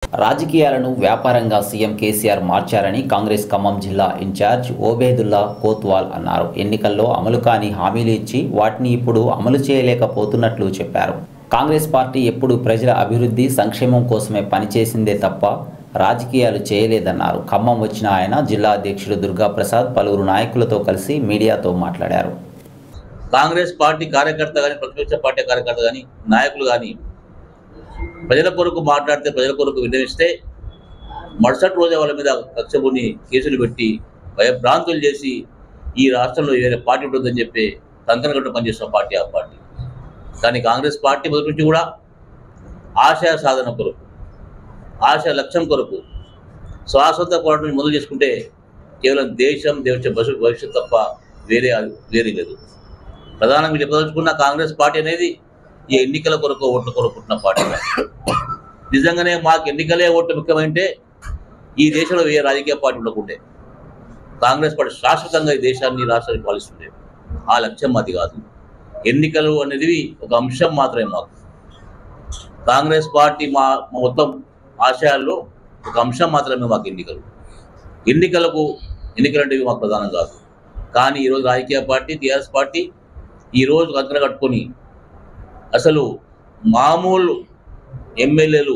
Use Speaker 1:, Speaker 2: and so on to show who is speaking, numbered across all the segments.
Speaker 1: రాజకీయాలను వ్యాపారంగా సీఎం కేసీఆర్ మార్చారని కాంగ్రెస్ ఖమ్మం జిల్లా ఇన్ఛార్జ్ ఓబేదుల్లా కోత్వాల్ అన్నారు ఎన్నికల్లో అమలు కాని హామీలు ఇచ్చి వాటిని ఇప్పుడు అమలు చేయలేకపోతున్నట్లు చెప్పారు కాంగ్రెస్ పార్టీ ఎప్పుడు ప్రజల అభివృద్ధి సంక్షేమం కోసమే పనిచేసిందే తప్ప రాజకీయాలు చేయలేదన్నారు ఖమ్మం వచ్చిన ఆయన జిల్లా అధ్యక్షుడు దుర్గాప్రసాద్ పలువురు నాయకులతో కలిసి మీడియాతో మాట్లాడారు
Speaker 2: కాంగ్రెస్ పార్టీ కార్యకర్త కానీ ప్రతిపక్ష పార్టీ కార్యకర్త కానీ నాయకులు కానీ ప్రజల కొరకు మాట్లాడితే ప్రజల కొరకు విన్నవిస్తే మరుసటి రోజే వాళ్ళ మీద కక్షబుని కేసులు పెట్టి భయభ్రాంతులు చేసి ఈ రాష్ట్రంలో వేరే పార్టీ ఉంటుందని చెప్పి కంకణ కట్టు పనిచేస్తున్న పార్టీ ఆ పార్టీ కానీ కాంగ్రెస్ పార్టీ మొదటి నుంచి కూడా ఆశయ సాధన కొరకు ఆశ లక్ష్యం కొరకు స్వాతంత్ర పోరాటం మొదలు చేసుకుంటే కేవలం దేశం దేశ భవిష్యత్ భవిష్యత్ తప్ప వేరే వేరే లేదు ప్రధానంగా చెప్పదలుచుకున్న కాంగ్రెస్ పార్టీ అనేది ఈ ఎన్నికల కొరకు ఓట్ల కొరకు పుట్టిన పార్టీ కాదు. నిజంగానే మాకు ఎన్నికలే ఓట్లు ముఖ్యమంటే ఈ దేశంలో ఏ రాజకీయ పార్టీ ఉండకుండే కాంగ్రెస్ పార్టీ శాశ్వతంగా ఈ దేశాన్ని రాష్ట్రాన్ని పాలిస్తుండే ఆ లక్ష్యం మాది కాదు ఎన్నికలు అనేది ఒక అంశం మాత్రమే మాకు కాంగ్రెస్ పార్టీ మా మా మొత్తం ఆశయాల్లో ఒక అంశం మాత్రమే మాకు ఎన్నికలు ఎన్నికలకు ఎన్నికలు అంటే మాకు ప్రధానం కాదు కానీ ఈరోజు రాజకీయ పార్టీ టీఆర్ఎస్ పార్టీ ఈరోజు కంకర కట్టుకొని అసలు మామూలు ఎమ్మెల్యేలు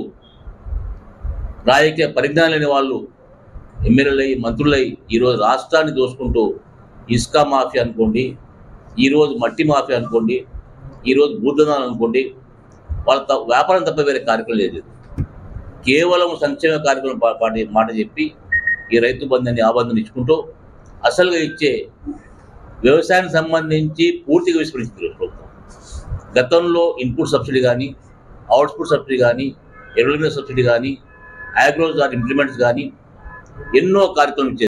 Speaker 2: రాజకీయ పరిజ్ఞానం లేని వాళ్ళు ఎమ్మెల్యేలై మంత్రులై ఈరోజు రాష్ట్రాన్ని దోసుకుంటూ ఇసుక మాఫియా అనుకోండి ఈరోజు మట్టి మాఫియా అనుకోండి ఈరోజు భూధనాలు అనుకోండి వాళ్ళ త- వ్యాపారం తప్ప వేరే కార్యక్రమం లేదు కేవలం సంక్షేమ కార్యక్రమం పా- పాటి మాట చెప్పి ఈ రైతు బంధాన్ని ఆబంధం ఇచ్చుకుంటూ అసలుగా ఇచ్చే వ్యవసాయానికి సంబంధించి పూర్తిగా విస్మరించింది ప్రభుత్వం గతంలో ఇన్పుట్ సబ్సిడీ కానీ అవుట్పుట్ సబ్సిడీ కానీ ఎరువుల మీద సబ్సిడీ కానీ అగ్రోజ్ ఇంప్లిమెంట్స్ కానీ ఎన్నో కార్యక్రమం ఇచ్చేది